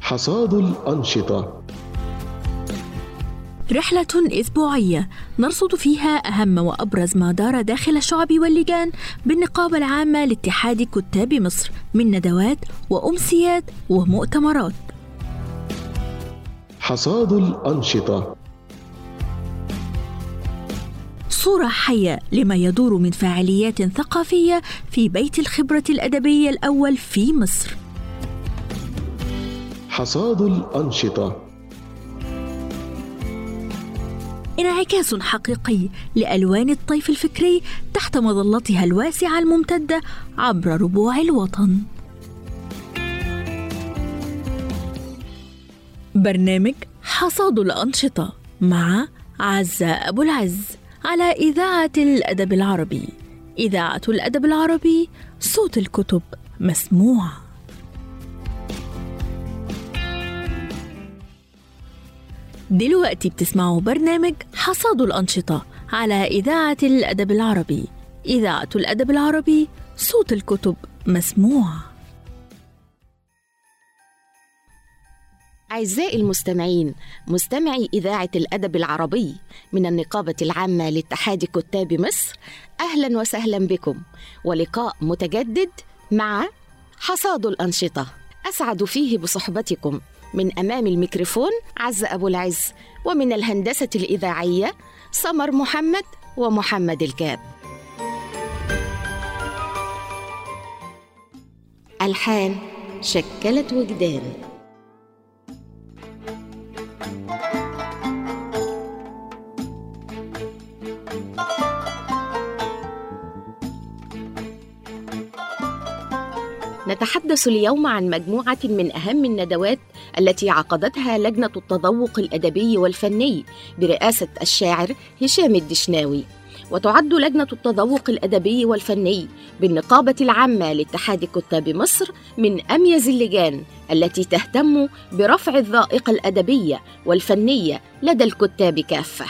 حصاد الأنشطة رحلة أسبوعية نرصد فيها أهم وأبرز ما دار داخل الشعب واللجان بالنقابة العامة لاتحاد كتاب مصر من ندوات وأمسيات ومؤتمرات حصاد الأنشطة صورة حية لما يدور من فعاليات ثقافية في بيت الخبرة الأدبية الأول في مصر حصاد الأنشطة انعكاس حقيقي لألوان الطيف الفكري تحت مظلتها الواسعة الممتدة عبر ربوع الوطن برنامج حصاد الأنشطة مع عزة أبو العز على إذاعة الأدب العربي إذاعة الأدب العربي صوت الكتب مسموع دلوقتي بتسمعوا برنامج حصاد الأنشطة على إذاعة الأدب العربي إذاعة الأدب العربي صوت الكتب مسموع أعزائي المستمعين مستمعي إذاعة الأدب العربي من النقابة العامة لاتحاد كتاب مصر أهلا وسهلا بكم ولقاء متجدد مع حصاد الأنشطة أسعد فيه بصحبتكم من أمام الميكروفون عز أبو العز ومن الهندسة الإذاعية سمر محمد ومحمد الكاب ألحان شكلت وجدان نتحدث اليوم عن مجموعة من أهم الندوات التي عقدتها لجنة التذوق الأدبي والفني برئاسة الشاعر هشام الدشناوي وتعد لجنة التذوق الأدبي والفني بالنقابة العامة لاتحاد كتاب مصر من أميز اللجان التي تهتم برفع الذائقة الأدبية والفنية لدى الكتاب كافة.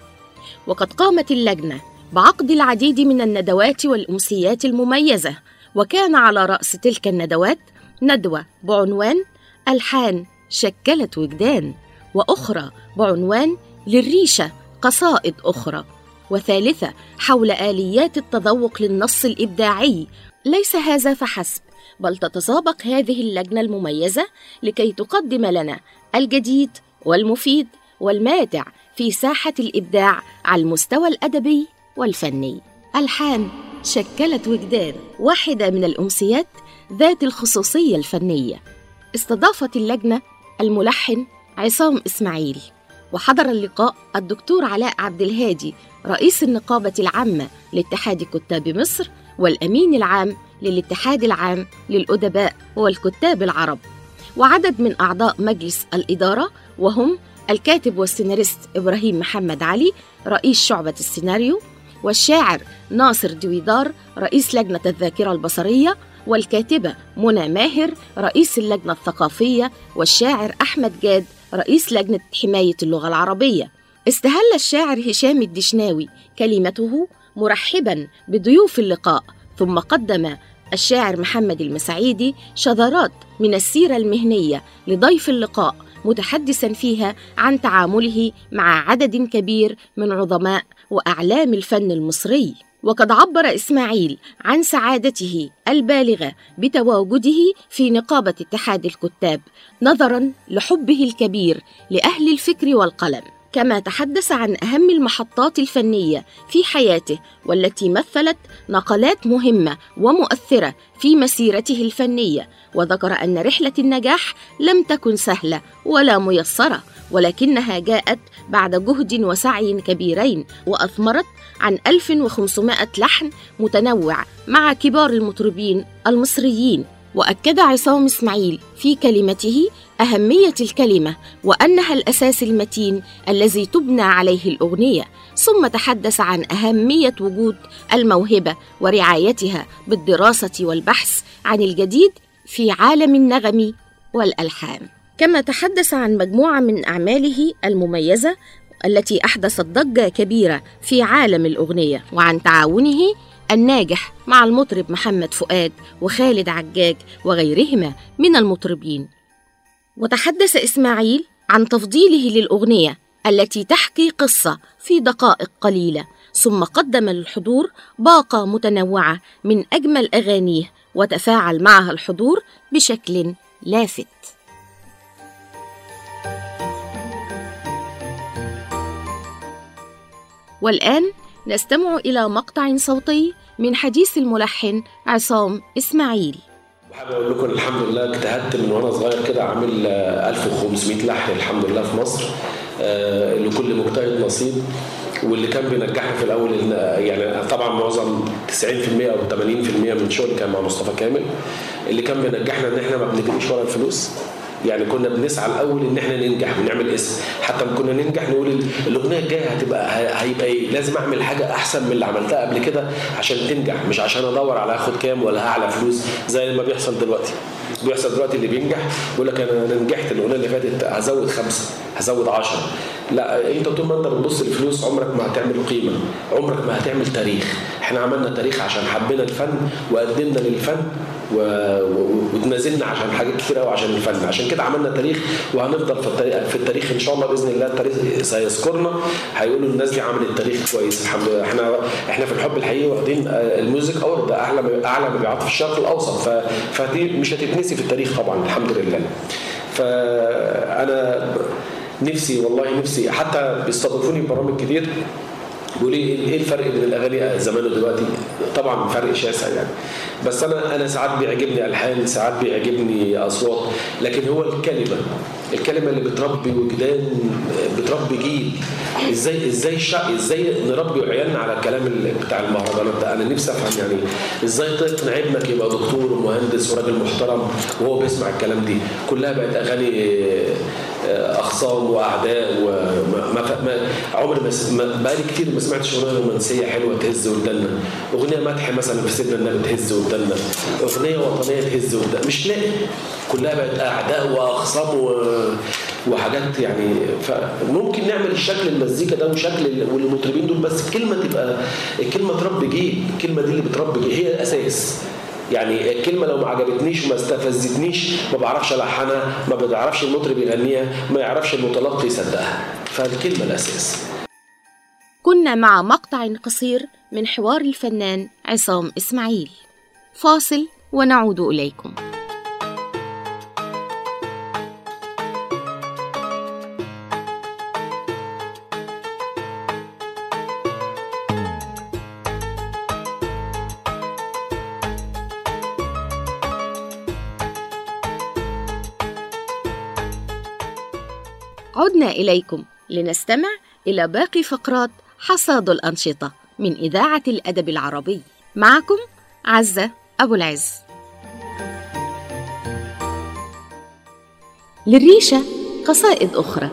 وقد قامت اللجنة بعقد العديد من الندوات والأمسيات المميزة وكان على رأس تلك الندوات ندوة بعنوان ألحان شكلت وجدان وأخرى بعنوان للريشة قصائد أخرى وثالثة حول آليات التذوق للنص الإبداعي ليس هذا فحسب بل تتسابق هذه اللجنة المميزة لكي تقدم لنا الجديد والمفيد والماتع في ساحة الإبداع على المستوى الأدبي والفني ألحان شكلت وجدان واحدة من الأمسيات ذات الخصوصية الفنية استضافت اللجنة الملحن عصام إسماعيل وحضر اللقاء الدكتور علاء عبد الهادي رئيس النقابة العامة لاتحاد كتاب مصر والأمين العام للاتحاد العام للأدباء والكتاب العرب وعدد من أعضاء مجلس الإدارة وهم الكاتب والسيناريست إبراهيم محمد علي رئيس شعبة السيناريو والشاعر ناصر دويدار رئيس لجنة الذاكرة البصرية والكاتبة منى ماهر رئيس اللجنة الثقافية والشاعر أحمد جاد رئيس لجنة حماية اللغة العربية استهل الشاعر هشام الدشناوي كلمته مرحبا بضيوف اللقاء ثم قدم الشاعر محمد المسعيدي شذرات من السيرة المهنية لضيف اللقاء متحدثا فيها عن تعامله مع عدد كبير من عظماء واعلام الفن المصري وقد عبر اسماعيل عن سعادته البالغه بتواجده في نقابه اتحاد الكتاب نظرا لحبه الكبير لاهل الفكر والقلم كما تحدث عن اهم المحطات الفنيه في حياته والتي مثلت نقلات مهمه ومؤثره في مسيرته الفنيه وذكر ان رحله النجاح لم تكن سهله ولا ميسره ولكنها جاءت بعد جهد وسعي كبيرين وأثمرت عن 1500 لحن متنوع مع كبار المطربين المصريين وأكد عصام إسماعيل في كلمته أهمية الكلمة وأنها الأساس المتين الذي تبنى عليه الأغنية ثم تحدث عن أهمية وجود الموهبة ورعايتها بالدراسة والبحث عن الجديد في عالم النغم والألحان كما تحدث عن مجموعة من أعماله المميزة التي أحدثت ضجة كبيرة في عالم الأغنية وعن تعاونه الناجح مع المطرب محمد فؤاد وخالد عجاج وغيرهما من المطربين وتحدث إسماعيل عن تفضيله للأغنية التي تحكي قصة في دقائق قليلة ثم قدم للحضور باقة متنوعة من أجمل أغانيه وتفاعل معها الحضور بشكل لافت والآن نستمع إلى مقطع صوتي من حديث الملحن عصام إسماعيل حابب اقول لكم الحمد لله اجتهدت من وانا صغير كده عامل آه، 1500 لحن الحمد لله في مصر آه، لكل مجتهد نصيب واللي كان بينجحني في الاول إن- يعني طبعا معظم 90% او 80% من شغلي كان مع مصطفى كامل اللي كان بينجحنا ان احنا ما بنجريش ورا الفلوس يعني كنا بنسعى الاول ان احنا ننجح ونعمل اسم حتى لما كنا ننجح نقول ال- الاغنيه الجايه هتبقى ه- هيبقى ايه لازم اعمل حاجه احسن من اللي عملتها قبل كده عشان تنجح مش عشان ادور على اخد كام ولا اعلى فلوس زي ما بيحصل دلوقتي بيحصل دلوقتي اللي بينجح يقول لك انا أنا نجحت الاغنيه اللي فاتت هزود خمسه هزود عشرة لا انت طول ما انت بتبص للفلوس عمرك ما هتعمل قيمه عمرك ما هتعمل تاريخ احنا عملنا تاريخ عشان حبينا الفن وقدمنا للفن و... و... وتنازلنا عشان حاجات كتير قوي عشان الفن عشان كده عملنا تاريخ وهنفضل في التاريخ في التاريخ ان شاء الله باذن الله التاريخ سيذكرنا هيقولوا الناس دي عملت تاريخ كويس الحمد لله احنا احنا في الحب الحقيقي واخدين آه، الميوزك اورد ده اعلى اعلى مبيعات في الشرق الاوسط ف... فدي مش هتتنسي في التاريخ طبعا الحمد لله فانا نفسي والله نفسي حتى بيستضيفوني في برامج كتير بيقولوا لي ايه الفرق بين الاغاني زمان ودلوقتي؟ طبعا فرق شاسع يعني بس انا انا ساعات بيعجبني الحان ساعات بيعجبني اصوات لكن هو الكلمه الكلمه اللي بتربي وجدان بتربي جيل ازاي ازاي الشع... ازاي نربي عيالنا على الكلام اللي بتاع المهرجانات ده انا نفسي افهم يعني ازاي تقنع ابنك يبقى دكتور ومهندس وراجل محترم وهو بيسمع الكلام دي كلها بقت اغاني آه، اخصام واعداء وما ما ما عمري ما س- ما- بقالي كتير ما سمعتش اغنيه رومانسيه حلوه تهز ودنا اغنيه مدح مثلا في سيدنا النبي تهز ودنا اغنيه وطنيه تهز ودنا مش لاقي كلها بقت اعداء واخصام و... وحاجات يعني فممكن نعمل الشكل المزيكا ده وشكل ال- والمطربين دول بس الكلمه تبقى الكلمه تربي جيل الكلمه دي اللي بتربي جيل هي الاساس يعني الكلمة لو ما عجبتنيش وما استفزتنيش ما بعرفش ألحنها ما بعرفش المطرب يغنيها ما يعرفش المتلقي يصدقها فالكلمة الأساس كنا مع مقطع قصير من حوار الفنان عصام إسماعيل فاصل ونعود إليكم عدنا إليكم لنستمع إلى باقي فقرات حصاد الأنشطة من إذاعة الأدب العربي معكم عزة أبو العز للريشة قصائد أخرى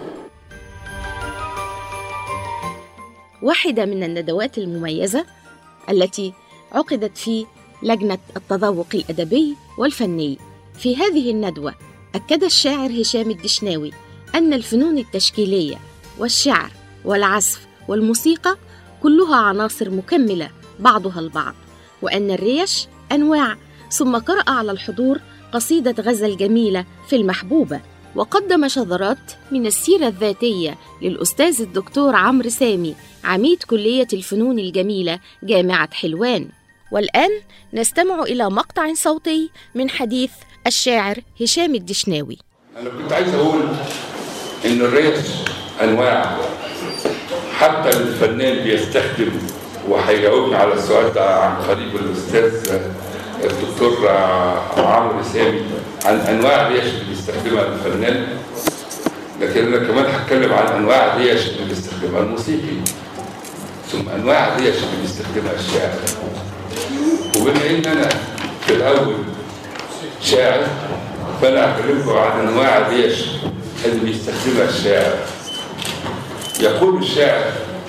واحدة من الندوات المميزة التي عقدت في لجنة التذوق الأدبي والفني في هذه الندوة أكد الشاعر هشام الدشناوي أن الفنون التشكيلية والشعر والعزف والموسيقى كلها عناصر مكملة بعضها البعض وأن الريش أنواع ثم قرأ على الحضور قصيدة غزل جميلة في المحبوبة وقدم شذرات من السيرة الذاتية للأستاذ الدكتور عمرو سامي عميد كلية الفنون الجميلة جامعة حلوان والآن نستمع إلى مقطع صوتي من حديث الشاعر هشام الدشناوي انا كنت عايز اقول ان الريش انواع حتى الفنان بيستخدم وهيجاوبنا على السؤال ده عن قريب الاستاذ الدكتور عمرو سامي عن انواع الريش اللي بيستخدمها الفنان لكن انا كمان هتكلم عن انواع الريش اللي بيستخدمها الموسيقي ثم انواع الريش اللي بيستخدمها الشاعر وبما ان انا في الاول شاعر فانا اكلمكم عن انواع الريش اللي بيستخدمها الشاعر يقول الشاعر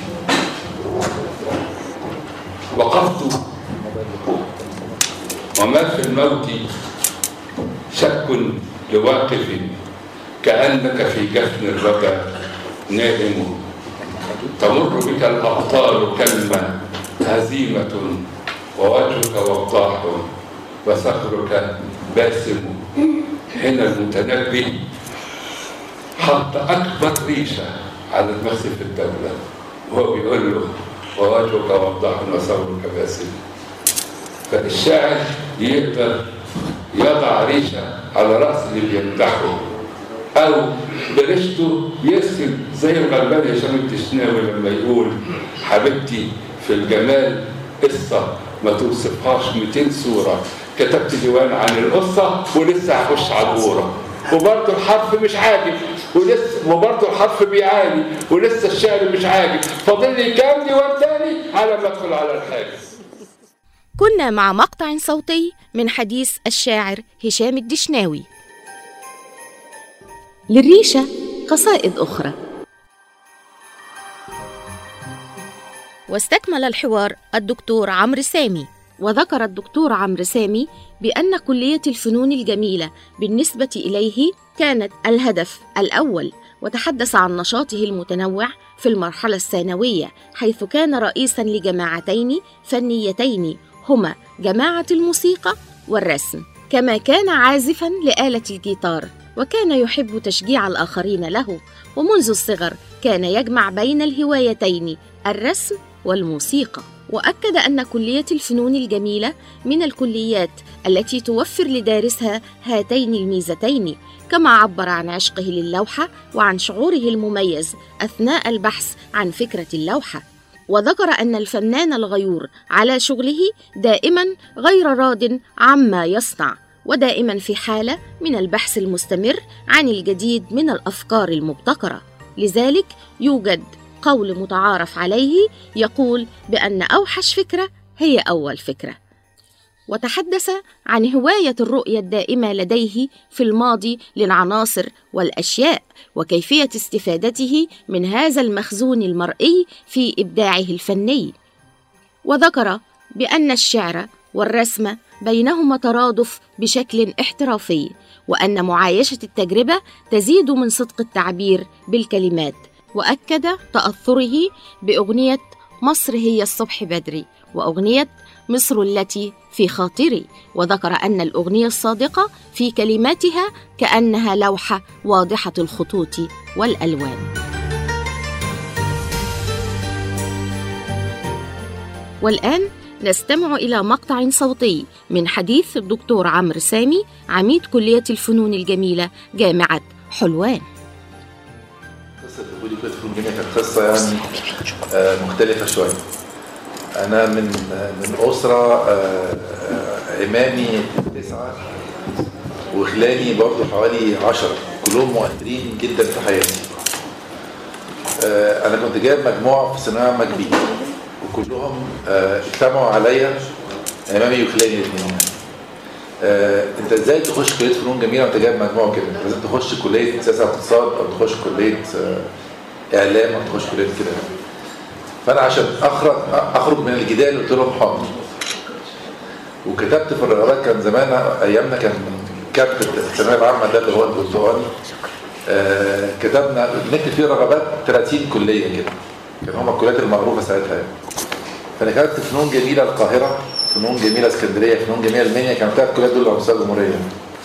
وقفت وما في الموت شك لواقف كأنك في جفن الرجا نائم تمر بك الأبطال كلمة هزيمة ووجهك وضاح وثغرك باسم حين المتنبي حط اكبر ريشه على المخزن في الدوله وهو بيقول له ووجهك وضح وثورك باسل فالشاعر يقدر يضع ريشه على راس اللي بيمدحه او بريشته يرسم زي الغلبان هشام الدشناوي لما يقول حبيبتي في الجمال قصه ما توصفهاش 200 صوره كتبت ديوان عن القصه ولسه هخش على الغوره وبرضه الحرف مش عاجب ولسه وبرضه الحرف بيعاني ولسه الشعر مش عاجب فاضل لي كام ديوان تاني على ما ادخل على الحاجز كنا مع مقطع صوتي من حديث الشاعر هشام الدشناوي للريشة قصائد أخرى واستكمل الحوار الدكتور عمرو سامي وذكر الدكتور عمرو سامي بأن كلية الفنون الجميلة بالنسبة إليه كانت الهدف الأول وتحدث عن نشاطه المتنوع في المرحلة الثانوية حيث كان رئيسا لجماعتين فنيتين هما جماعة الموسيقى والرسم كما كان عازفا لآلة الجيتار وكان يحب تشجيع الآخرين له ومنذ الصغر كان يجمع بين الهوايتين الرسم والموسيقى واكد ان كليه الفنون الجميله من الكليات التي توفر لدارسها هاتين الميزتين كما عبر عن عشقه للوحه وعن شعوره المميز اثناء البحث عن فكره اللوحه وذكر ان الفنان الغيور على شغله دائما غير راض عما يصنع ودائما في حاله من البحث المستمر عن الجديد من الافكار المبتكره لذلك يوجد قول متعارف عليه يقول بان اوحش فكره هي اول فكره وتحدث عن هوايه الرؤيه الدائمه لديه في الماضي للعناصر والاشياء وكيفيه استفادته من هذا المخزون المرئي في ابداعه الفني وذكر بان الشعر والرسم بينهما ترادف بشكل احترافي وان معايشه التجربه تزيد من صدق التعبير بالكلمات واكد تاثره باغنيه مصر هي الصبح بدري واغنيه مصر التي في خاطري وذكر ان الاغنيه الصادقه في كلماتها كانها لوحه واضحه الخطوط والالوان والان نستمع الى مقطع صوتي من حديث الدكتور عمرو سامي عميد كليه الفنون الجميله جامعه حلوان قصة دخولي كلية الفنون الجميلة كانت قصة يعني آه، مختلفة شوية. أنا من آه، من أسرة آه، آه، إمامي تسعة وخلاني برضو حوالي عشرة كلهم مؤثرين جدا في حياتي. آه، أنا كنت جايب مجموعة في ثانوية عامة كبيرة وكلهم آه، اجتمعوا عليا إمامي وخلاني الاثنين يعني. آه، انت ازاي تخش كليه فنون جميله وانت جايب مجموعه كده لازم تخش كليه سياسه واقتصاد او تخش كليه آه، اعلام او تخش كليه كده فانا عشان اخرج اخرج من الجدال قلت لهم حاضر وكتبت في الرغبات كان زمان ايامنا كان كتب الثانويه العامه ده اللي هو البرتغالي آه، كتبنا بنكتب فيه رغبات 30 كليه كده كان هم الكليات المعروفه ساعتها يعني. فانا كتبت فنون جميله القاهره فنون جميله اسكندريه فنون جميله المنيا كانوا ثلاث كليات دول على مستوى الجمهوريه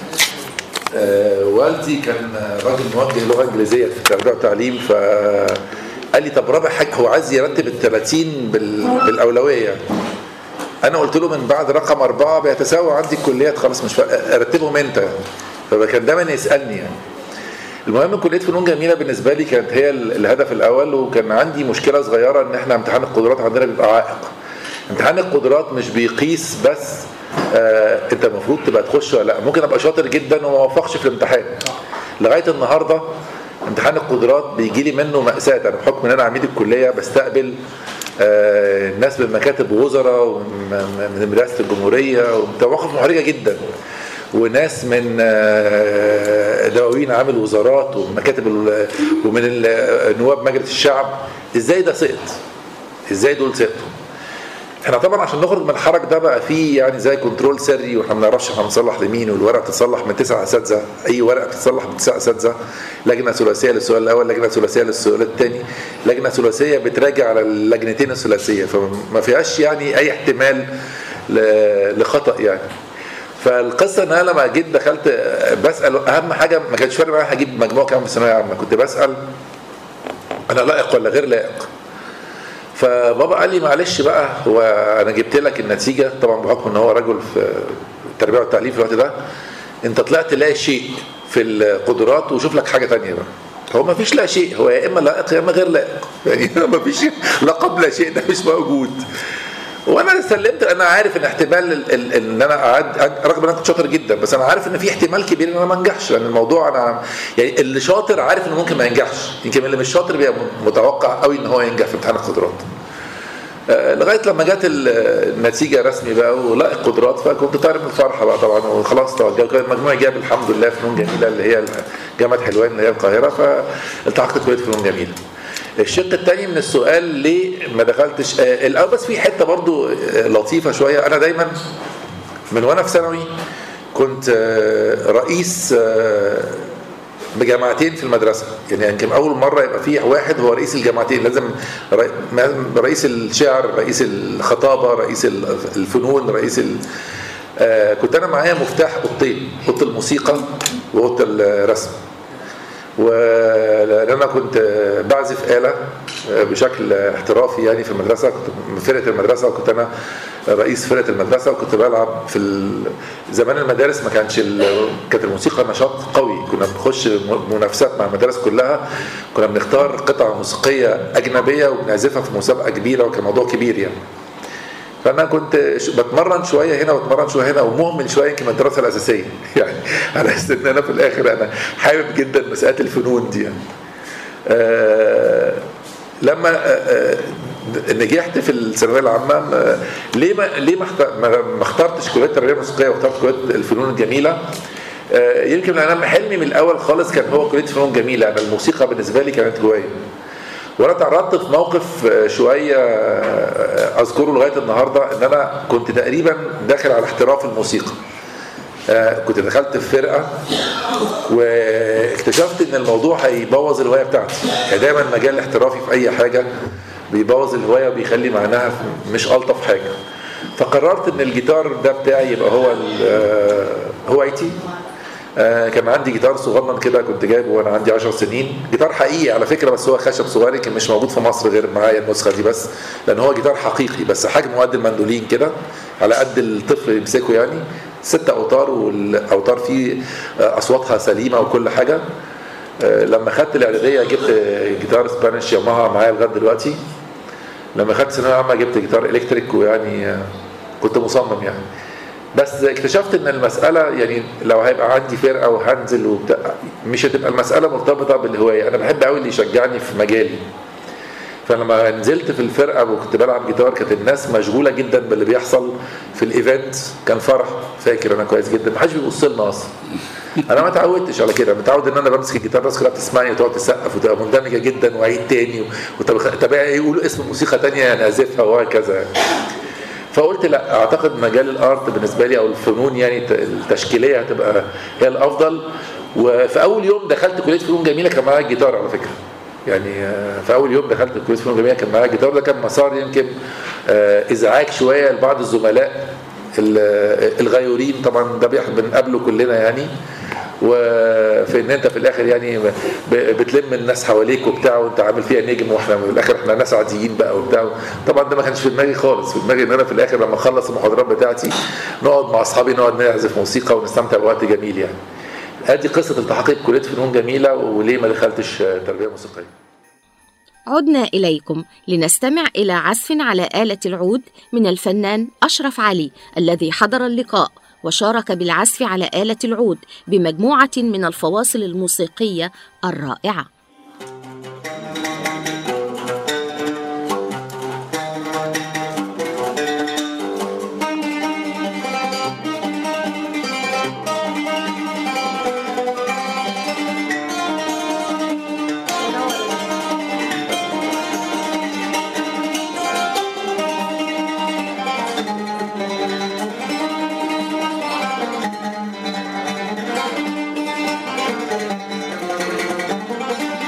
آه، والدي كان راجل موجه لغه انجليزيه في التربيه والتعليم فقال لي طب رابع حاجه هو عايز يرتب ال 30 بال- بالاولويه انا قلت له من بعد رقم اربعه بيتساوى عندي الكليات خلاص مش فارقة، رتبهم انت فكان دايما يسالني يعني المهم كليه فنون جميله بالنسبه لي كانت هي ال- الهدف الاول وكان عندي مشكله صغيره ان احنا امتحان القدرات عندنا بيبقى عائق امتحان القدرات مش بيقيس بس آه انت المفروض تبقى تخش ولا لا ممكن ابقى شاطر جدا وما اوفقش في الامتحان لغايه النهارده امتحان القدرات بيجي لي منه مأساة انا بحكم ان انا عميد الكليه بستقبل آه ناس من مكاتب وزراء ومن رئاسه الجمهوريه ومواقف محرجه جدا وناس من آه، دواوين عامل وزارات ومن مكاتب ال- ومن ال- نواب مجلس الشعب ازاي ده سقط؟ ازاي دول سقطوا؟ احنا طبعا عشان نخرج من الحرج ده بقى فيه يعني زي كنترول سري واحنا ما بنعرفش احنا بنصلح لمين والورقه بتتصلح من تسع اساتذه اي ورقه بتتصلح من تسع اساتذه لجنه ثلاثيه للسؤال الاول لجنه ثلاثيه للسؤال الثاني لجنه ثلاثيه بتراجع على اللجنتين الثلاثيه فما فيهاش يعني اي احتمال ل- لخطا يعني فالقصه ان انا لما جيت دخلت آه، بسال اهم حاجه ما كانش فارق معايا هجيب مجموع كام في الثانويه العامه كنت بسال انا لائق ولا غير لائق فبابا قال لي معلش بقى هو انا جبت لك النتيجه طبعا بحكم ان هو رجل في التربيه والتعليم في الوقت ده انت طلعت لا شيء في القدرات وشوف لك حاجه تانية بقى هو ما فيش لا شيء هو يا اما لائق يا اما غير لائق يعني ما فيش لقب لا شيء ده مش موجود وانا سلمت انا عارف ان احتمال ال- ال- ان انا قعد رغم ان انا كنت شاطر جدا بس انا عارف ان في احتمال كبير ان انا ما انجحش لان الموضوع انا يعني اللي شاطر عارف انه ممكن ما ينجحش يمكن اللي مش شاطر بيبقى متوقع قوي ان هو ينجح في امتحان القدرات آه، لغايه لما جت ال- النتيجه رسمي بقى ولائق قدرات فكنت طاير من الفرحه بقى طبعا وخلاص طبعا كان مجموعي جاب الحمد لله فنون جميله اللي هي جامعه حلوان اللي هي القاهره فالتحقت كليه فنون جميله. الشق الثاني من السؤال ليه ما دخلتش آه، الاول بس في حته برضو آه، لطيفه شويه انا دايما من وانا في ثانوي كنت آه، رئيس آه، بجامعتين في المدرسه يعني يمكن اول مره يبقى في واحد هو رئيس الجامعتين لازم رئي- رئيس الشعر رئيس الخطابه رئيس الفنون رئيس ال... آه، كنت انا معايا مفتاح اوضتين اوضه الموسيقى واوضه الرسم ولان انا كنت بعزف آلة بشكل احترافي يعني في المدرسة كنت من فرقة المدرسة وكنت أنا رئيس فرقة المدرسة وكنت بلعب في ال... زمان المدارس ما كانش ال... كانت الموسيقى نشاط قوي كنا بنخش منافسات مع المدارس كلها كنا بنختار قطع موسيقية أجنبية وبنعزفها في مسابقة كبيرة وكان موضوع كبير يعني فانا كنت ش- بتمرن شويه هنا واتمرن شويه هنا ومهمل شويه يمكن من الدراسه الاساسيه يعني على اساس ان انا في الاخر انا حابب جدا مساله الفنون دي يعني. آه لما آه آه نجحت في الثانويه العامه آه، ليه ما ليه ما اخت- ما- ما اخترتش كليه التربيه الموسيقيه واخترت كليه الفنون الجميله آه، يمكن انا حلمي من الاول خالص كان هو كليه فنون جميله انا الموسيقى بالنسبه لي كانت جوايا وانا تعرضت في موقف آه، شويه آه، اذكره لغايه النهارده ان انا كنت تقريبا داخل على احتراف الموسيقى آه، كنت دخلت في فرقه واكتشفت ان الموضوع هيبوظ الهوايه بتاعتي يعني دايما مجال الاحترافي في اي حاجه بيبوظ الهوايه وبيخلي معناها مش الطف حاجه فقررت ان الجيتار ده بتاعي يبقى هو ال- آه، هوايتي آه، كان عندي جيتار صغنن كده كنت جايبه وانا عندي 10 سنين جيتار حقيقي على فكره بس هو خشب صغير يمكن مش موجود في مصر غير معايا النسخه دي بس لان هو جيتار حقيقي بس حجمه قد المندولين كده على قد الطفل يمسكه يعني ست اوتار والاوتار فيه آه، اصواتها سليمه وكل حاجه آه، لما خدت الاعداديه جبت جيتار سبانيش ياماها معايا لغايه دلوقتي لما خدت ثانويه عامه جبت جيتار الكتريك ويعني آه، كنت مصمم يعني بس اكتشفت ان المساله يعني لو هيبقى عندي فرقه وهنزل وبتاع مش هتبقى المساله مرتبطه بالهوايه انا بحب قوي اللي يشجعني في مجالي فلما نزلت في الفرقه وكنت بلعب جيتار كانت الناس مشغوله جدا باللي بيحصل في الايفنت كان فرح فاكر انا كويس جدا ما حدش بيبص لنا اصلا انا ما اتعودتش على كده متعود ان انا بمسك الجيتار الناس كلها بتسمعني وتقعد تسقف وتبقى مندمجه جدا واعيد تاني وطب طب يقولوا اسم موسيقى تانية يعني اعزفها وهكذا يعني. فقلت لا اعتقد مجال الارت بالنسبه لي او الفنون يعني ت- التشكيليه هتبقى هي الافضل وفي اول يوم دخلت كليه فنون جميله كان معايا الجيتار على فكره يعني آه، في اول يوم دخلت كليه فنون جميله كان معايا الجيتار ده كان مسار يمكن آه، ازعاج شويه لبعض الزملاء ال- الغيورين طبعا ده بيح- بنقابله كلنا يعني وفي ان انت في الاخر يعني ب- بتلم الناس حواليك وبتاع وانت عامل فيها نجم واحنا في الاخر احنا ناس عاديين بقى وبتاع طبعا ده ما كانش في دماغي خالص في دماغي ان انا في الاخر لما اخلص المحاضرات بتاعتي نقعد مع اصحابي نقعد نعزف موسيقى ونستمتع بوقت جميل يعني ادي قصه التحقي بكليه فنون جميله وليه ما دخلتش آه، تربيه موسيقيه عدنا إليكم لنستمع إلى عزف على آلة العود من الفنان أشرف علي الذي حضر اللقاء وشارك بالعزف على آلة العود بمجموعة من الفواصل الموسيقية الرائعة Thank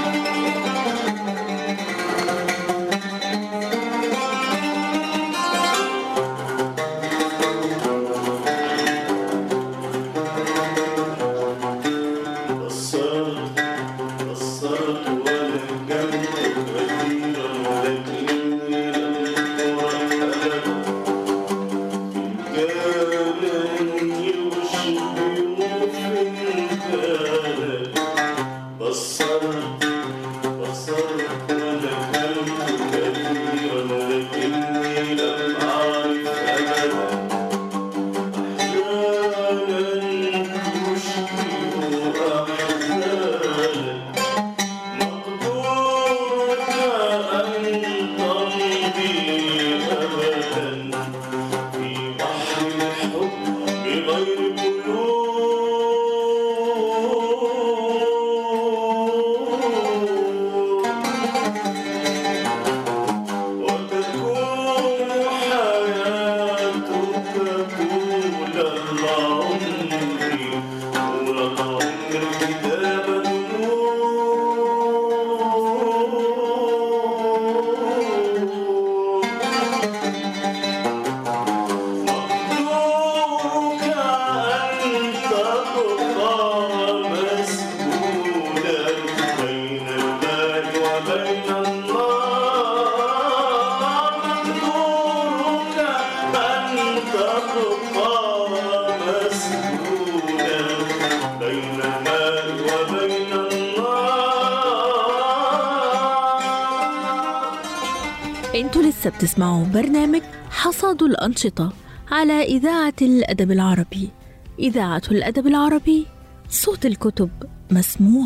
انتوا لسه بتسمعوا برنامج حصاد الأنشطة على إذاعة الأدب العربي إذاعة الأدب العربي صوت الكتب مسموع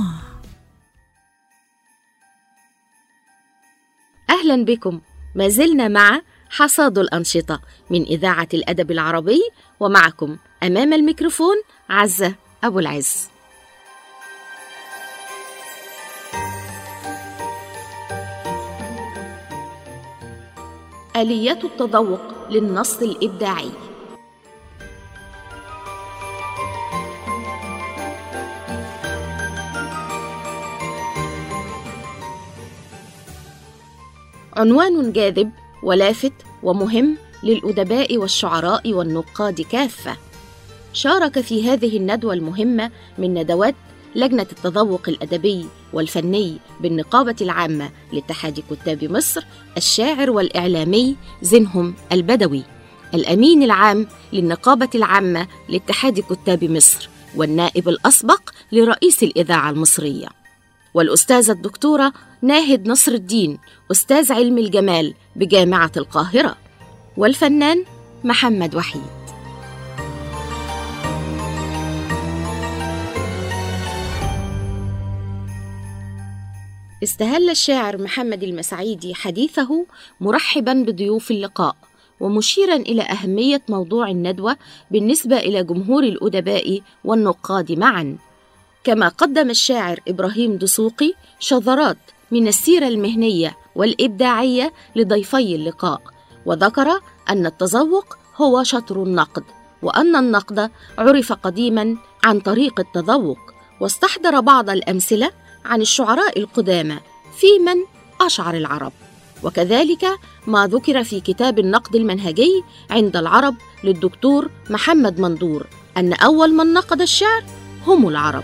أهلا بكم ما زلنا مع حصاد الأنشطة من إذاعة الأدب العربي ومعكم أمام الميكروفون عزة أبو العز آليات التذوق للنص الإبداعي عنوان جاذب ولافت ومهم للأدباء والشعراء والنقاد كافة شارك في هذه الندوة المهمة من ندوات لجنة التذوق الأدبي والفني بالنقابة العامة لاتحاد كتاب مصر الشاعر والإعلامي زنهم البدوي الأمين العام للنقابة العامة لاتحاد كتاب مصر والنائب الأسبق لرئيس الإذاعة المصرية والأستاذة الدكتورة ناهد نصر الدين أستاذ علم الجمال بجامعة القاهرة والفنان محمد وحيد استهل الشاعر محمد المسعيدي حديثه مرحبا بضيوف اللقاء ومشيرا الى اهميه موضوع الندوه بالنسبه الى جمهور الادباء والنقاد معا كما قدم الشاعر ابراهيم دسوقي شذرات من السيره المهنيه والابداعيه لضيفي اللقاء وذكر ان التذوق هو شطر النقد وان النقد عرف قديما عن طريق التذوق واستحضر بعض الامثله عن الشعراء القدامى في من اشعر العرب وكذلك ما ذكر في كتاب النقد المنهجي عند العرب للدكتور محمد مندور ان اول من نقد الشعر هم العرب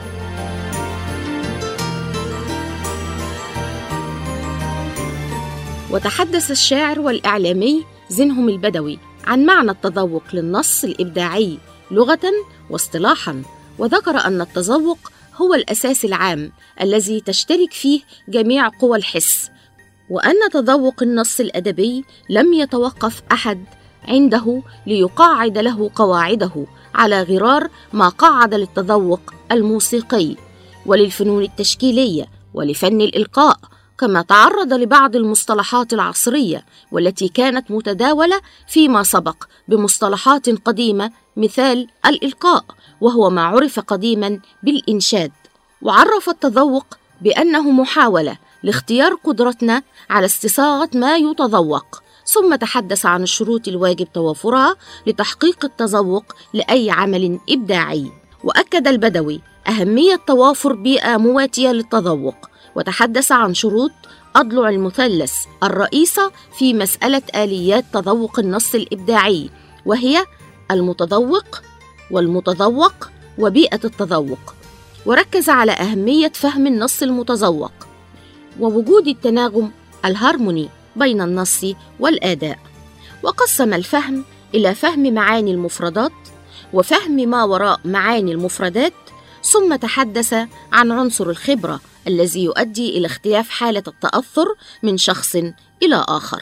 وتحدث الشاعر والاعلامي زنهم البدوي عن معنى التذوق للنص الابداعي لغه واصطلاحا وذكر ان التذوق هو الاساس العام الذي تشترك فيه جميع قوى الحس وان تذوق النص الادبي لم يتوقف احد عنده ليقاعد له قواعده على غرار ما قعد للتذوق الموسيقي وللفنون التشكيليه ولفن الالقاء كما تعرض لبعض المصطلحات العصريه والتي كانت متداوله فيما سبق بمصطلحات قديمه مثال الالقاء وهو ما عرف قديما بالانشاد وعرف التذوق بانه محاوله لاختيار قدرتنا على استصاغه ما يتذوق ثم تحدث عن الشروط الواجب توافرها لتحقيق التذوق لاي عمل ابداعي واكد البدوي اهميه توافر بيئه مواتيه للتذوق وتحدث عن شروط اضلع المثلث الرئيسه في مساله اليات تذوق النص الابداعي وهي المتذوق والمتذوق وبيئه التذوق وركز على اهميه فهم النص المتذوق ووجود التناغم الهارموني بين النص والاداء وقسم الفهم الى فهم معاني المفردات وفهم ما وراء معاني المفردات ثم تحدث عن عنصر الخبره الذي يؤدي الى اختلاف حاله التاثر من شخص الى اخر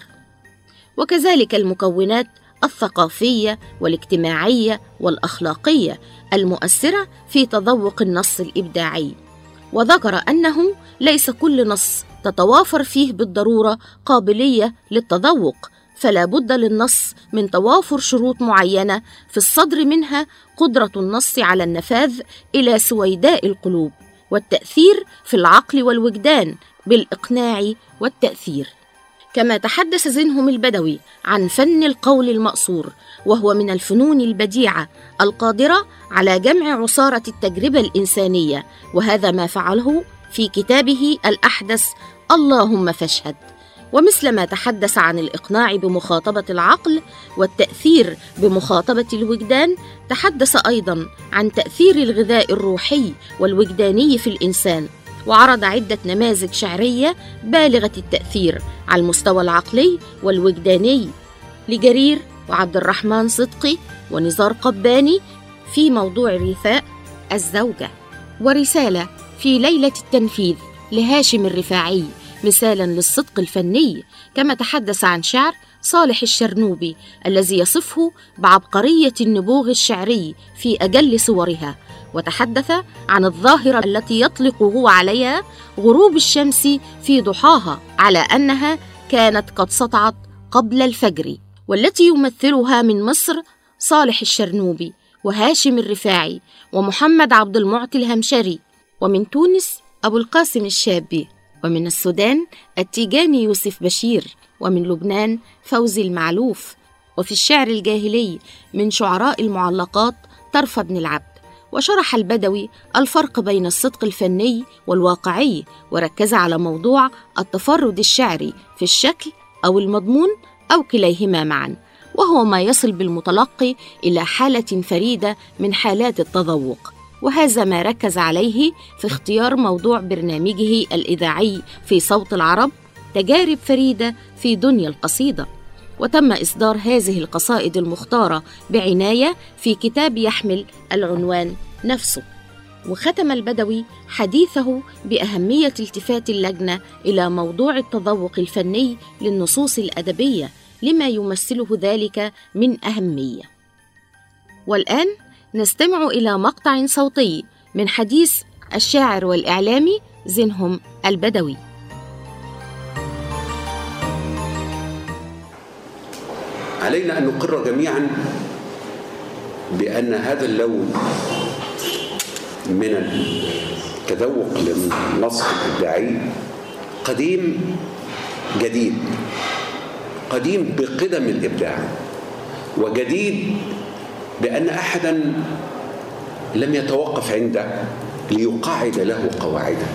وكذلك المكونات الثقافيه والاجتماعيه والاخلاقيه المؤثره في تذوق النص الابداعي وذكر انه ليس كل نص تتوافر فيه بالضروره قابليه للتذوق فلا بد للنص من توافر شروط معينه في الصدر منها قدره النص على النفاذ الى سويداء القلوب والتاثير في العقل والوجدان بالاقناع والتاثير كما تحدث زنهم البدوي عن فن القول المأصور وهو من الفنون البديعة القادرة على جمع عصارة التجربة الإنسانية وهذا ما فعله في كتابه الأحدث اللهم فاشهد ومثل ما تحدث عن الإقناع بمخاطبة العقل والتأثير بمخاطبة الوجدان تحدث أيضا عن تأثير الغذاء الروحي والوجداني في الإنسان وعرض عدة نماذج شعرية بالغة التأثير على المستوى العقلي والوجداني لجرير وعبد الرحمن صدقي ونزار قباني في موضوع رثاء الزوجة ورسالة في ليلة التنفيذ لهاشم الرفاعي مثالا للصدق الفني كما تحدث عن شعر صالح الشرنوبي الذي يصفه بعبقرية النبوغ الشعري في أجل صورها وتحدث عن الظاهرة التي يطلق هو عليها غروب الشمس في ضحاها على أنها كانت قد سطعت قبل الفجر والتي يمثلها من مصر صالح الشرنوبي وهاشم الرفاعي ومحمد عبد المعطي الهمشري ومن تونس أبو القاسم الشابي ومن السودان التيجاني يوسف بشير ومن لبنان فوزي المعلوف وفي الشعر الجاهلي من شعراء المعلقات طرف بن العبد وشرح البدوي الفرق بين الصدق الفني والواقعي وركز على موضوع التفرد الشعري في الشكل او المضمون او كليهما معا وهو ما يصل بالمتلقي الى حاله فريده من حالات التذوق وهذا ما ركز عليه في اختيار موضوع برنامجه الاذاعي في صوت العرب تجارب فريده في دنيا القصيده وتم اصدار هذه القصائد المختاره بعنايه في كتاب يحمل العنوان نفسه وختم البدوي حديثه باهميه التفات اللجنه الى موضوع التذوق الفني للنصوص الادبيه لما يمثله ذلك من اهميه والان نستمع الى مقطع صوتي من حديث الشاعر والاعلامي زينهم البدوي علينا ان نقر جميعا بان هذا اللون من التذوق للنص الابداعي قديم جديد قديم بقدم الابداع وجديد بان احدا لم يتوقف عنده ليقاعد له قواعده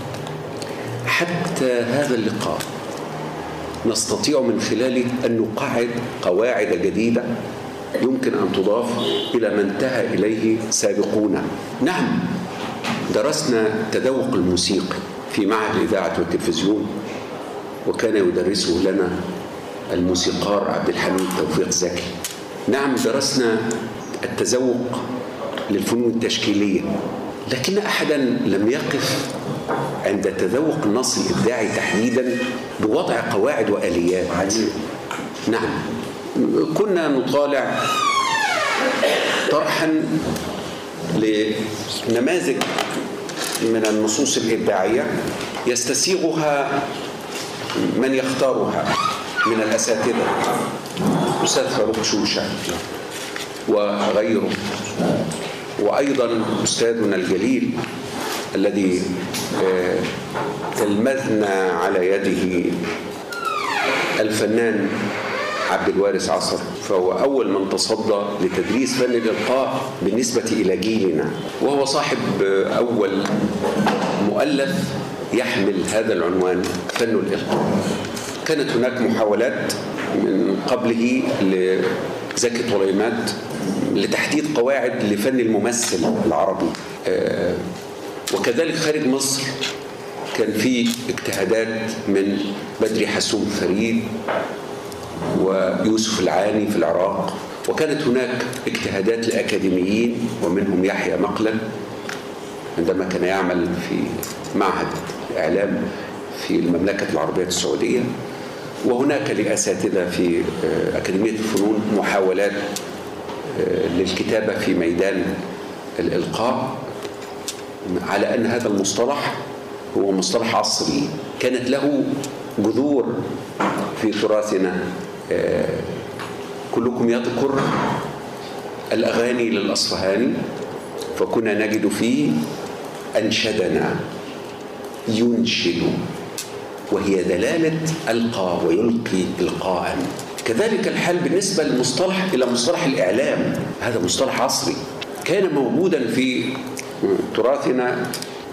حتى هذا اللقاء نستطيع من خلاله ان نقاعد قواعد جديده يمكن ان تضاف الى ما انتهى اليه سابقونا. نعم درسنا التذوق الموسيقي في معهد الاذاعه والتلفزيون وكان يدرسه لنا الموسيقار عبد الحميد توفيق زكي. نعم درسنا التذوق للفنون التشكيليه لكن احدا لم يقف عند تذوق النص الابداعي تحديدا بوضع قواعد واليات نعم كنا نطالع طرحا لنماذج من النصوص الابداعيه يستسيغها من يختارها من الاساتذه الاستاذ فاروق شوشه وغيره وايضا استاذنا الجليل الذي تلمذنا على يده الفنان عبد الوارث عصر فهو أول من تصدى لتدريس فن الإلقاء بالنسبة إلى جيلنا وهو صاحب أول مؤلف يحمل هذا العنوان فن الإلقاء كانت هناك محاولات من قبله لزكي طليمات لتحديد قواعد لفن الممثل العربي وكذلك خارج مصر كان في اجتهادات من بدري حسون فريد ويوسف العاني في العراق وكانت هناك اجتهادات لأكاديميين ومنهم يحيى مقلن عندما كان يعمل في معهد الإعلام في المملكة العربية السعودية وهناك لأساتذة في أكاديمية الفنون محاولات للكتابة في ميدان الإلقاء على أن هذا المصطلح هو مصطلح عصري كانت له جذور في تراثنا كلكم يذكر الأغاني للأصفهاني فكنا نجد فيه أنشدنا ينشد وهي دلالة ألقى ويلقي إلقاء كذلك الحال بالنسبة للمصطلح إلى مصطلح الإعلام هذا مصطلح عصري كان موجودا في تراثنا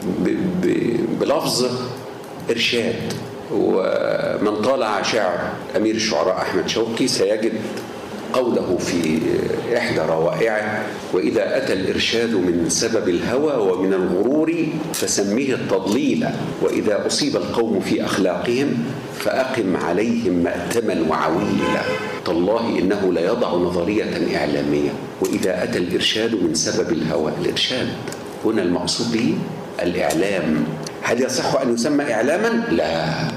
بلفظ إرشاد ومن طالع شعر أمير الشعراء أحمد شوقي سيجد قوله في إحدى روائعه وإذا أتى الإرشاد من سبب الهوى ومن الغرور فسميه التضليل وإذا أصيب القوم في أخلاقهم فأقم عليهم مأتما وعويلا تالله إنه ليضع نظرية إعلامية وإذا أتى الإرشاد من سبب الهوى الإرشاد هنا المقصود به الإعلام هل يصح أن يسمى إعلاما؟ لا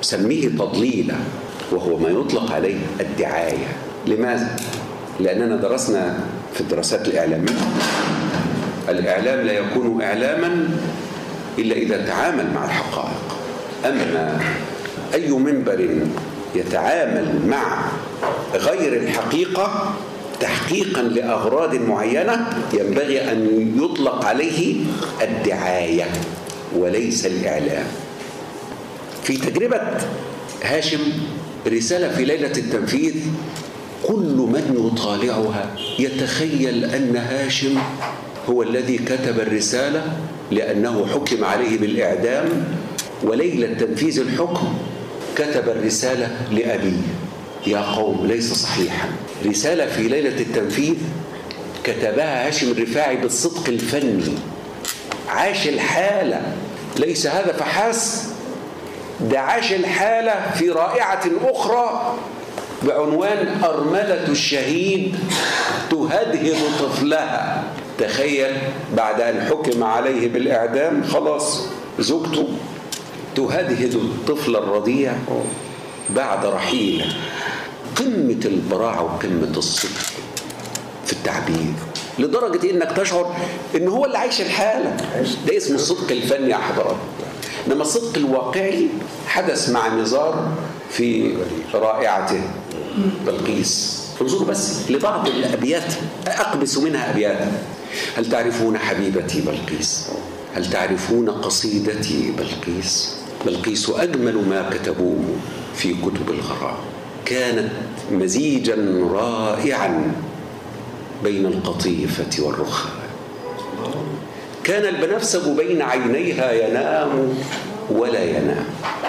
سميه تضليلا وهو ما يطلق عليه الدعاية لماذا؟ لأننا درسنا في الدراسات الإعلامية الإعلام لا يكون إعلاما إلا إذا تعامل مع الحقائق أما أي منبر يتعامل مع غير الحقيقة تحقيقا لأغراض معينة ينبغي أن يطلق عليه الدعاية وليس الإعلام في تجربة هاشم رسالة في ليلة التنفيذ كل من يطالعها يتخيل أن هاشم هو الذي كتب الرسالة لأنه حكم عليه بالإعدام وليلة تنفيذ الحكم كتب الرسالة لأبيه يا قوم ليس صحيحا رسالة في ليلة التنفيذ كتبها هاشم الرفاعي بالصدق الفني عاش الحالة ليس هذا فحسب ده عاش الحالة في رائعة أخرى بعنوان أرملة الشهيد تهدهد طفلها تخيل بعد أن حكم عليه بالإعدام خلاص زوجته تهدهد الطفل الرضيع بعد رحيله قمة البراعة وقمة الصدق في التعبير لدرجة انك تشعر ان هو اللي عايش الحالة ده اسمه الصدق الفني يا حضرات انما الصدق الواقعي حدث مع نزار في رائعته بلقيس انظروا بس لبعض الابيات اقبس منها ابيات هل تعرفون حبيبتي بلقيس هل تعرفون قصيدتي بلقيس بلقيس اجمل ما كتبوه في كتب الغرام كانت مزيجا رائعا بين القطيفه والرخاء كان البنفسج بين عينيها ينام ولا ينام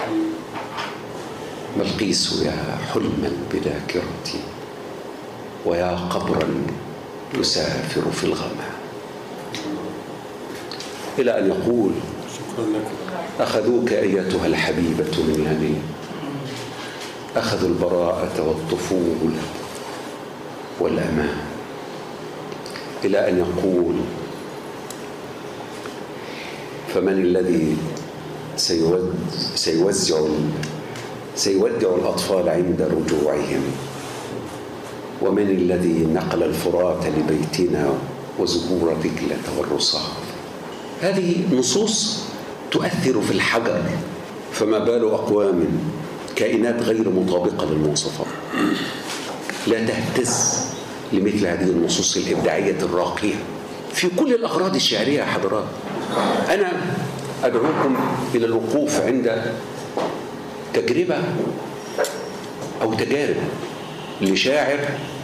بلقيس يا حلما بذاكرتي ويا قبرا يسافر في الغمام إلى أن يقول أخذوك أيتها الحبيبة من يدي أخذوا البراءة والطفولة والأمان إلى أن يقول فمن الذي سيود سيوزع سيودع الأطفال عند رجوعهم ومن الذي نقل الفرات لبيتنا وزهور دجلة والرصاف هذه نصوص تؤثر في الحجر فما بال أقوام كائنات غير مطابقة للمواصفات لا تهتز لمثل هذه النصوص الإبداعية الراقية في كل الأغراض الشعرية يا حضرات أنا أدعوكم إلى الوقوف عند تجربة أو تجارب لشاعر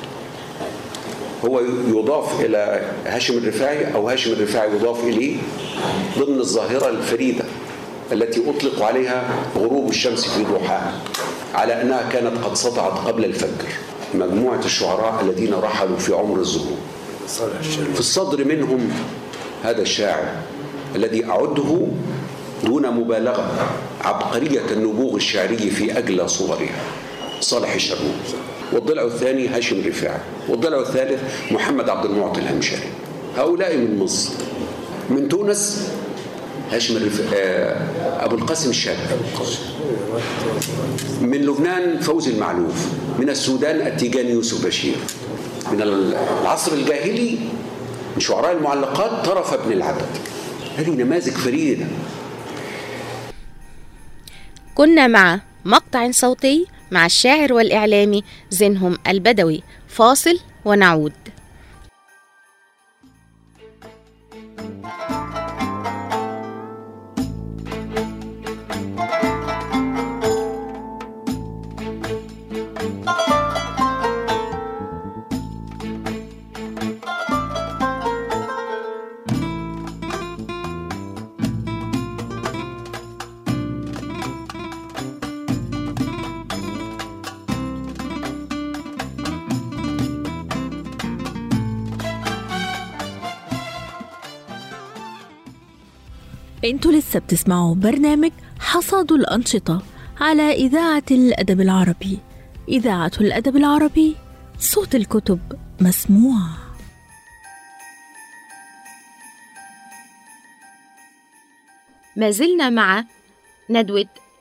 هو يضاف إلى هاشم الرفاعي أو هاشم الرفاعي يضاف إليه ضمن الظاهرة الفريدة التي أطلق عليها غروب الشمس في ضحاها على أنها كانت قد سطعت قبل الفجر مجموعة الشعراء الذين رحلوا في عمر الزهور في الصدر منهم هذا الشاعر الذي أعده دون مبالغة عبقرية النبوغ الشعري في أجلى صورها صالح الشرنوب والضلع الثاني هاشم الرفاعي والضلع الثالث محمد عبد المعطي الهمشري هؤلاء من مصر من تونس هاشم الرفاعي أبو القاسم الشاذلي من لبنان فوزي المعلوف من السودان التيجاني يوسف بشير من العصر الجاهلي من شعراء المعلقات طرف ابن العبد هذه نماذج فريدة كنا مع مقطع صوتي مع الشاعر والإعلامي زينهم البدوي فاصل ونعود انتوا لسه بتسمعوا برنامج حصاد الأنشطة على إذاعة الأدب العربي إذاعة الأدب العربي صوت الكتب مسموع ما زلنا مع ندوة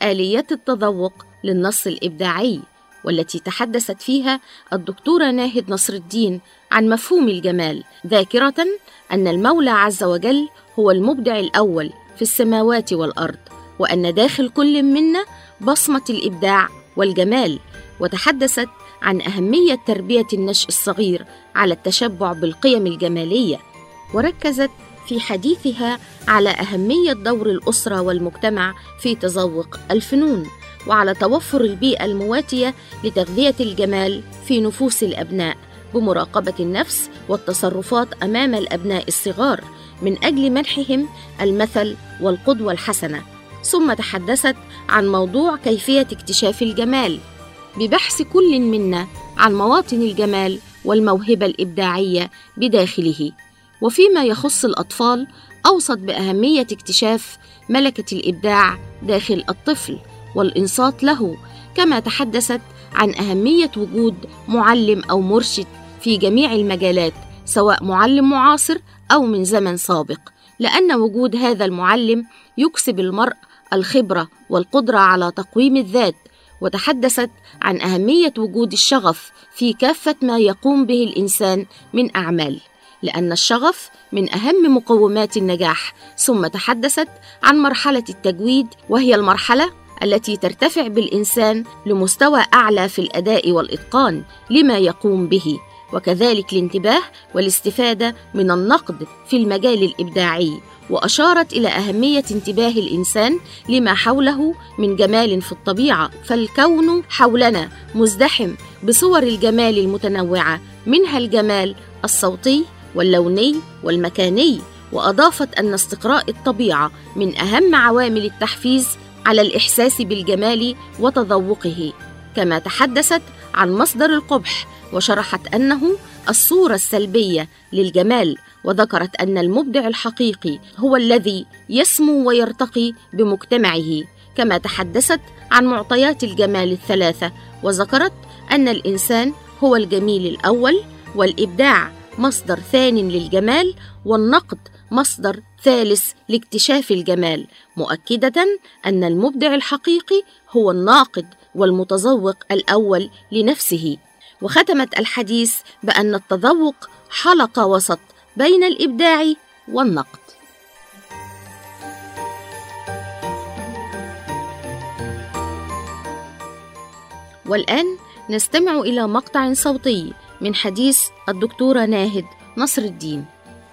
آليات التذوق للنص الإبداعي والتي تحدثت فيها الدكتورة ناهد نصر الدين عن مفهوم الجمال ذاكرة أن المولى عز وجل هو المبدع الأول في السماوات والأرض وأن داخل كل منا بصمة الإبداع والجمال وتحدثت عن أهمية تربية النشء الصغير على التشبع بالقيم الجمالية وركزت في حديثها على أهمية دور الأسرة والمجتمع في تذوق الفنون وعلى توفر البيئة المواتية لتغذية الجمال في نفوس الأبناء بمراقبة النفس والتصرفات أمام الأبناء الصغار من أجل منحهم المثل والقدوة الحسنة ثم تحدثت عن موضوع كيفية اكتشاف الجمال ببحث كل منا عن مواطن الجمال والموهبة الإبداعية بداخله وفيما يخص الأطفال أوصت بأهمية اكتشاف ملكة الإبداع داخل الطفل والإنصات له كما تحدثت عن أهمية وجود معلم أو مرشد في جميع المجالات سواء معلم معاصر أو من زمن سابق لأن وجود هذا المعلم يكسب المرء الخبرة والقدرة على تقويم الذات وتحدثت عن أهمية وجود الشغف في كافة ما يقوم به الإنسان من أعمال لأن الشغف من أهم مقومات النجاح ثم تحدثت عن مرحلة التجويد وهي المرحلة التي ترتفع بالإنسان لمستوى أعلى في الأداء والإتقان لما يقوم به وكذلك الانتباه والاستفادة من النقد في المجال الإبداعي وأشارت إلى أهمية انتباه الإنسان لما حوله من جمال في الطبيعة فالكون حولنا مزدحم بصور الجمال المتنوعة منها الجمال الصوتي واللوني والمكاني وأضافت أن استقراء الطبيعة من أهم عوامل التحفيز على الإحساس بالجمال وتذوقه كما تحدثت عن مصدر القبح وشرحت أنه الصورة السلبية للجمال وذكرت أن المبدع الحقيقي هو الذي يسمو ويرتقي بمجتمعه كما تحدثت عن معطيات الجمال الثلاثة وذكرت أن الإنسان هو الجميل الأول والإبداع مصدر ثان للجمال والنقد مصدر ثالث لاكتشاف الجمال مؤكده ان المبدع الحقيقي هو الناقد والمتذوق الاول لنفسه وختمت الحديث بان التذوق حلقه وسط بين الابداع والنقد والان نستمع الى مقطع صوتي من حديث الدكتوره ناهد نصر الدين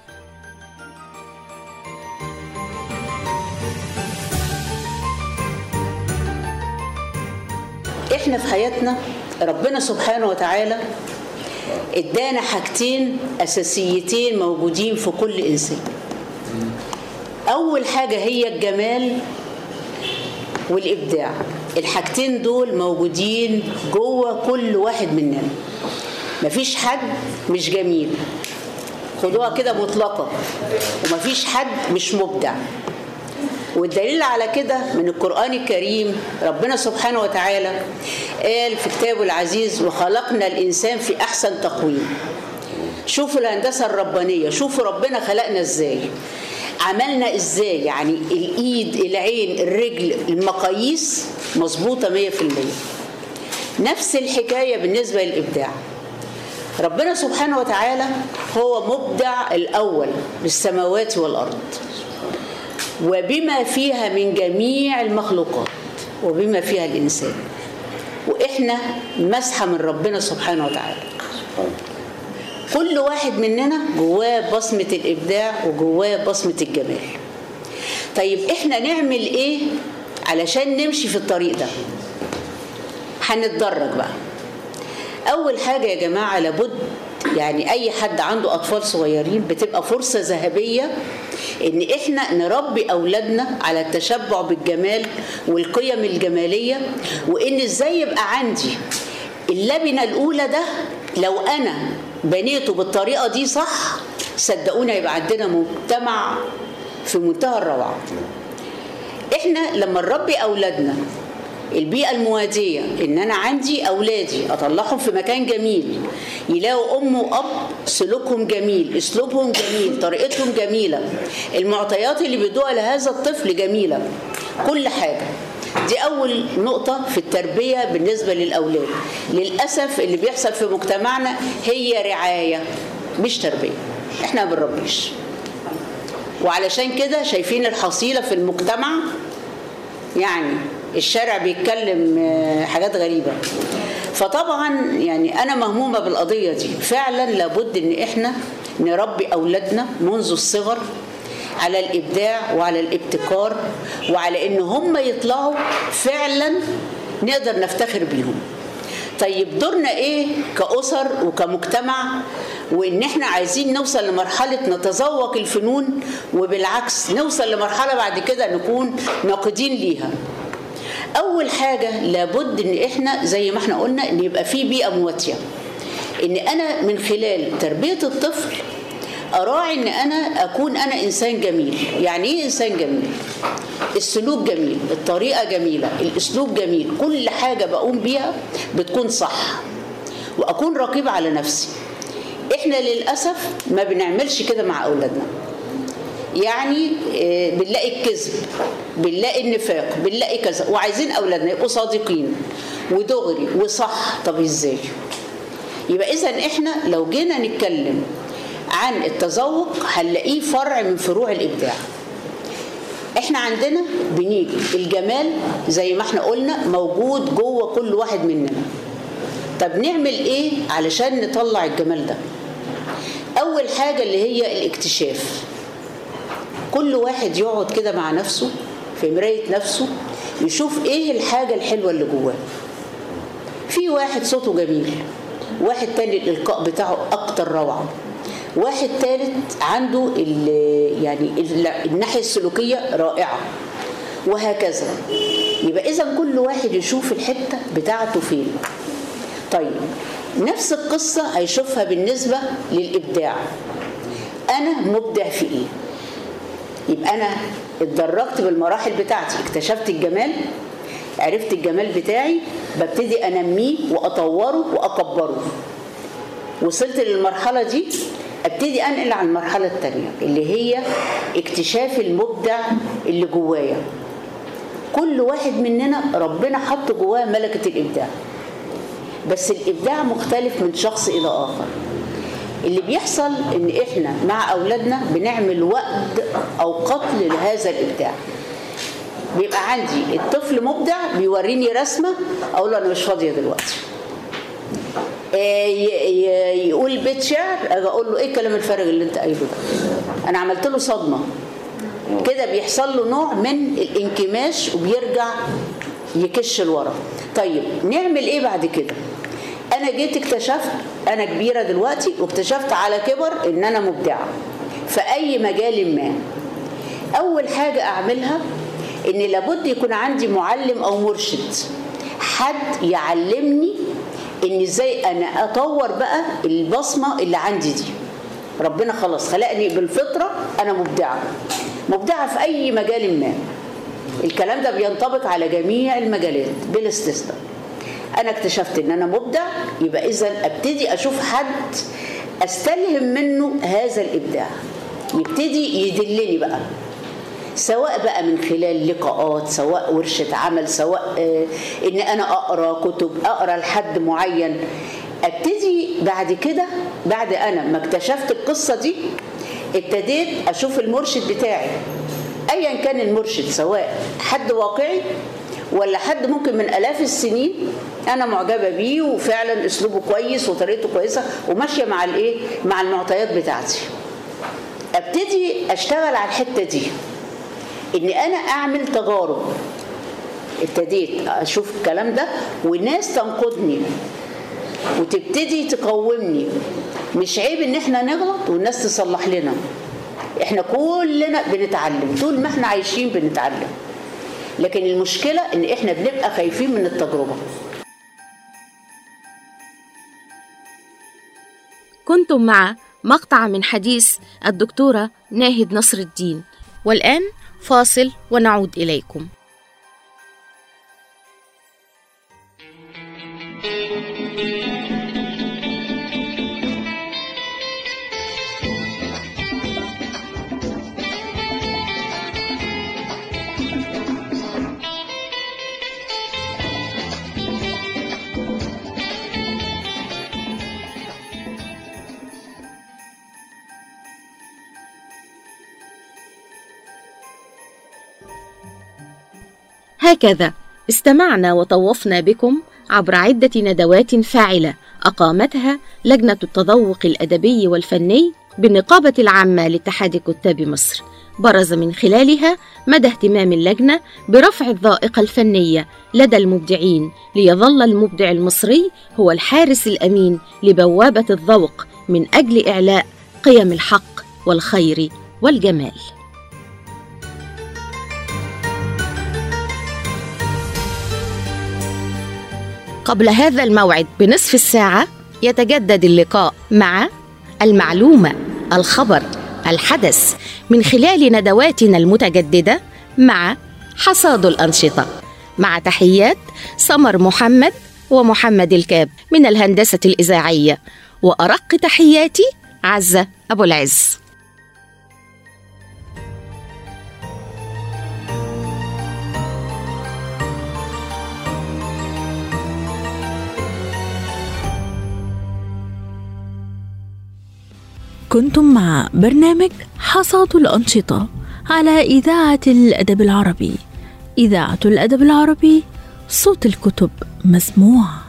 احنا في حياتنا ربنا سبحانه وتعالى ادانا حاجتين اساسيتين موجودين في كل انسان اول حاجه هي الجمال والابداع الحاجتين دول موجودين جوه كل واحد مننا مفيش حد مش جميل خدوها كده مطلقه ومفيش حد مش مبدع والدليل على كده من القرآن الكريم ربنا سبحانه وتعالى قال في كتابه العزيز وخلقنا الإنسان في أحسن تقويم شوفوا الهندسة الربانية شوفوا ربنا خلقنا إزاي عملنا إزاي يعني الإيد العين الرجل المقاييس مظبوطة مية في المية نفس الحكاية بالنسبة للإبداع ربنا سبحانه وتعالى هو مبدع الأول للسماوات والأرض وبما فيها من جميع المخلوقات وبما فيها الإنسان وإحنا مسحة من ربنا سبحانه وتعالى كل واحد مننا جواه بصمة الإبداع وجواه بصمة الجمال طيب إحنا نعمل إيه علشان نمشي في الطريق ده هنتدرج بقى أول حاجة يا جماعة لابد يعني أي حد عنده أطفال صغيرين بتبقى فرصة ذهبية ان احنا نربي اولادنا على التشبع بالجمال والقيم الجماليه وان ازاي يبقى عندي اللبنه الاولى ده لو انا بنيته بالطريقه دي صح صدقونا يبقى عندنا مجتمع في منتهى الروعه احنا لما نربي اولادنا البيئة الموازية إن أنا عندي أولادي أطلعهم في مكان جميل يلاقوا أم وأب سلوكهم جميل أسلوبهم جميل طريقتهم جميلة المعطيات اللي بيدوها لهذا الطفل جميلة كل حاجة دي أول نقطة في التربية بالنسبة للأولاد للأسف اللي بيحصل في مجتمعنا هي رعاية مش تربية احنا ما بنربيش وعلشان كده شايفين الحصيلة في المجتمع يعني الشارع بيتكلم آه، حاجات غريبة فطبعا يعني أنا مهمومة بالقضية دي فعلا لابد إن إحنا نربي أولادنا منذ الصغر على الإبداع وعلى الابتكار وعلى إن هم يطلعوا فعلا نقدر نفتخر بيهم طيب دورنا ايه كأسر وكمجتمع وان احنا عايزين نوصل لمرحلة نتذوق الفنون وبالعكس نوصل لمرحلة بعد كده نكون ناقدين ليها اول حاجة لابد ان احنا زي ما احنا قلنا ان يبقى في بيئة مواتية ان انا من خلال تربية الطفل اراعي ان انا اكون انا انسان جميل يعني ايه انسان جميل السلوك جميل الطريقه جميله الاسلوب جميل كل حاجه بقوم بيها بتكون صح واكون رقيب على نفسي احنا للاسف ما بنعملش كده مع اولادنا يعني آه، بنلاقي الكذب بنلاقي النفاق بنلاقي كذا وعايزين اولادنا يبقوا صادقين ودغري وصح طب ازاي يبقى اذا احنا لو جينا نتكلم عن التذوق هنلاقيه فرع من فروع الابداع احنا عندنا بنيجي الجمال زي ما احنا قلنا موجود جوه كل واحد مننا طب نعمل ايه علشان نطلع الجمال ده اول حاجه اللي هي الاكتشاف كل واحد يقعد كده مع نفسه في مرايه نفسه يشوف ايه الحاجه الحلوه اللي جواه في واحد صوته جميل واحد تاني الإلقاء بتاعه أكتر روعة واحد تالت عنده ال- يعني ال- الناحية السلوكية رائعة وهكذا يبقى إذا كل واحد يشوف الحتة بتاعته فين طيب نفس القصة هيشوفها بالنسبة للإبداع أنا مبدع في إيه يبقى أنا اتدرجت بالمراحل بتاعتي اكتشفت الجمال عرفت الجمال بتاعي ببتدي انميه واطوره واكبره وصلت للمرحله دي ابتدي انقل على المرحله الثانيه اللي هي اكتشاف المبدع اللي جوايا كل واحد مننا ربنا حط جواه ملكه الابداع بس الابداع مختلف من شخص الى اخر اللي بيحصل ان احنا مع اولادنا بنعمل وقت او قتل لهذا الابداع بيبقى عندي الطفل مبدع بيوريني رسمه اقول له انا مش فاضيه دلوقتي آه، ي- ي- يقول بيت شعر اجي اقول له ايه الكلام الفارغ اللي انت قايله ده انا عملت له صدمه كده بيحصل له نوع من الانكماش وبيرجع يكش لورا طيب نعمل ايه بعد كده انا جيت اكتشفت انا كبيره دلوقتي واكتشفت على كبر ان انا مبدعه في اي مجال ما اول حاجه اعملها ان لابد يكون عندي معلم او مرشد حد يعلمني ان ازاي انا اطور بقى البصمه اللي عندي دي ربنا خلاص خلقني بالفطره انا مبدعه مبدعه في اي مجال ما الكلام ده بينطبق على جميع المجالات بلا استثناء انا اكتشفت ان انا مبدع يبقى اذا ابتدي اشوف حد استلهم منه هذا الابداع يبتدي يدلني بقى سواء بقى من خلال لقاءات سواء ورشة عمل سواء آه، ان انا اقرا كتب اقرا لحد معين ابتدي بعد كده بعد انا ما اكتشفت القصة دي ابتديت اشوف المرشد بتاعي ايا كان المرشد سواء حد واقعي ولا حد ممكن من الاف السنين انا معجبه بيه وفعلا اسلوبه كويس وطريقته كويسه وماشيه مع الايه مع المعطيات بتاعتي ابتدي اشتغل على الحته دي ان انا اعمل تجارب ابتديت اشوف الكلام ده والناس تنقدني وتبتدي تقومني مش عيب ان احنا نغلط والناس تصلح لنا احنا كلنا بنتعلم طول ما احنا عايشين بنتعلم لكن المشكله ان احنا بنبقى خايفين من التجربه كنتم مع مقطع من حديث الدكتورة ناهد نصر الدين والآن فاصل ونعود إليكم هكذا استمعنا وطوفنا بكم عبر عدة ندوات فاعلة أقامتها لجنة التذوق الأدبي والفني بالنقابة العامة لاتحاد كتاب مصر برز من خلالها مدى اهتمام اللجنة برفع الذائقة الفنية لدى المبدعين ليظل المبدع المصري هو الحارس الأمين لبوابة الذوق من أجل إعلاء قيم الحق والخير والجمال قبل هذا الموعد بنصف الساعة يتجدد اللقاء مع المعلومة الخبر الحدث من خلال ندواتنا المتجددة مع حصاد الأنشطة مع تحيات سمر محمد ومحمد الكاب من الهندسة الإذاعية وأرق تحياتي عزة أبو العز كنتم مع برنامج حصاد الأنشطة على إذاعة الأدب العربي إذاعة الأدب العربي صوت الكتب مسموع